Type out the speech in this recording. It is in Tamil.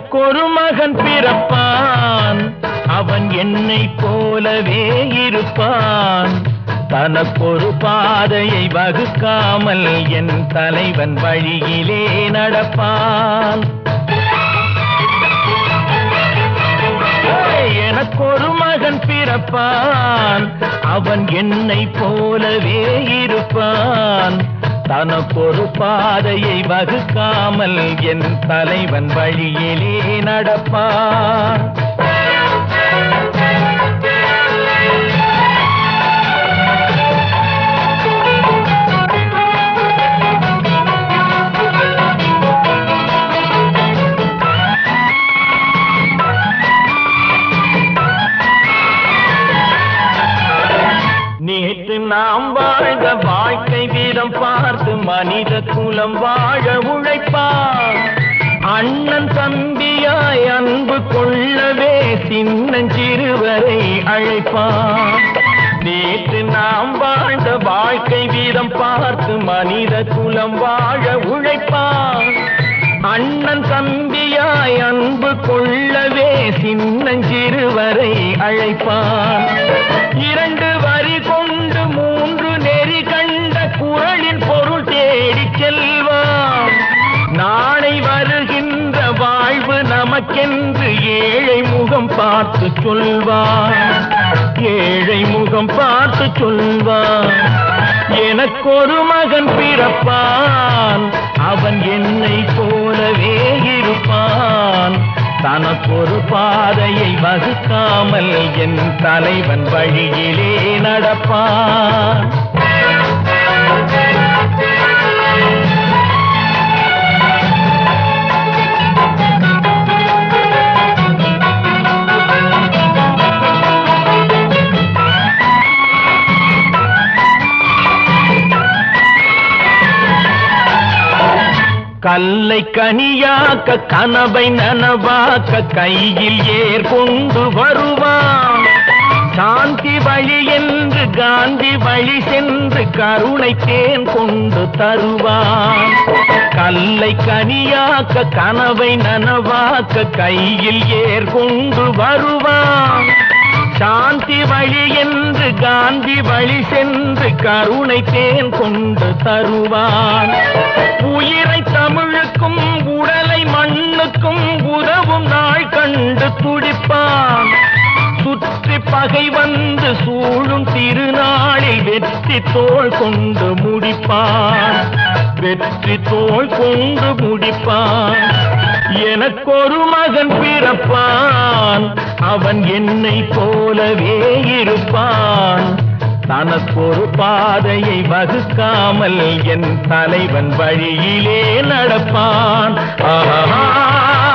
எனக்கொரு மகன் பிறப்பான் அவன் என்னை போலவே இருப்பான் தனக்கொரு பாதையை வகுக்காமல் என் தலைவன் வழியிலே நடப்பான் ஏய், எனக்கொரு மகன் பிறப்பான் அவன் என்னை போலவே இருப்பான் தனக்கொரு பாதையை வகுக்காமல் என் தலைவன் வழியிலே நடப்பான் நேற்று நாம் வாழ்ந்த வாழ்க்கை வீதம் பார்த்து மனித குலம் வாழ உழைப்பான் அண்ணன் தம்பியாய் அன்பு கொள்ளவே சின்னஞ்சிறுவரை அழைப்பான் நேற்று நாம் வாழ்ந்த வாழ்க்கை வீதம் பார்த்து மனித குலம் வாழ உழைப்பான் அண்ணன் தம்பியாய் அன்பு கொள்ளவே சின்னஞ்சிறுவரை அழைப்பான் இரண்டு வரி கொண்டு மூன்று நெறி கண்ட குரலின் பொருள் தேடிச் செல்வான் நாளை வருகின்ற வாழ்வு நமக்கென்று ஏழை முகம் பார்த்து சொல்வான் ஏழை முகம் பார்த்து சொல்வான் எனக்கொரு மகன் பிறப்பான் அவன் என்னை போலவே இருப்பான் தனக்கொரு பாதையை வகுக்காமல் என் தலைவன் வழியிலே நடப்பான் கல்லை கனியாக்க கனவை நனவாக்க கையில் ஏர் கொண்டு வருவான் சாந்தி வழி என்று காந்தி வழி சென்று கருணை தேன் கொண்டு தருவான் கல்லை கனியாக்க கனவை நனவாக்க கையில் ஏர் கொண்டு வருவான் சாந்தி வழி என்று காந்தி வழி சென்று கருணை தேன் கொண்டு தருவான் உயிரை தமிழுக்கும் உடலை மண்ணுக்கும் உதவும் நாள் கண்டு துடிப்பான் சுற்றி பகை வந்து சூழும் திருநாளில் வெற்றி தோள் கொண்டு முடிப்பான் வெற்றி தோள் கொண்டு முடிப்பான் எனக்கொரு மகன் பிறப்பான் அவன் என்னை போலவே இருப்பான் தனக்கொரு பாதையை வகுக்காமல் என் தலைவன் வழியிலே நடப்பான் ஆஹா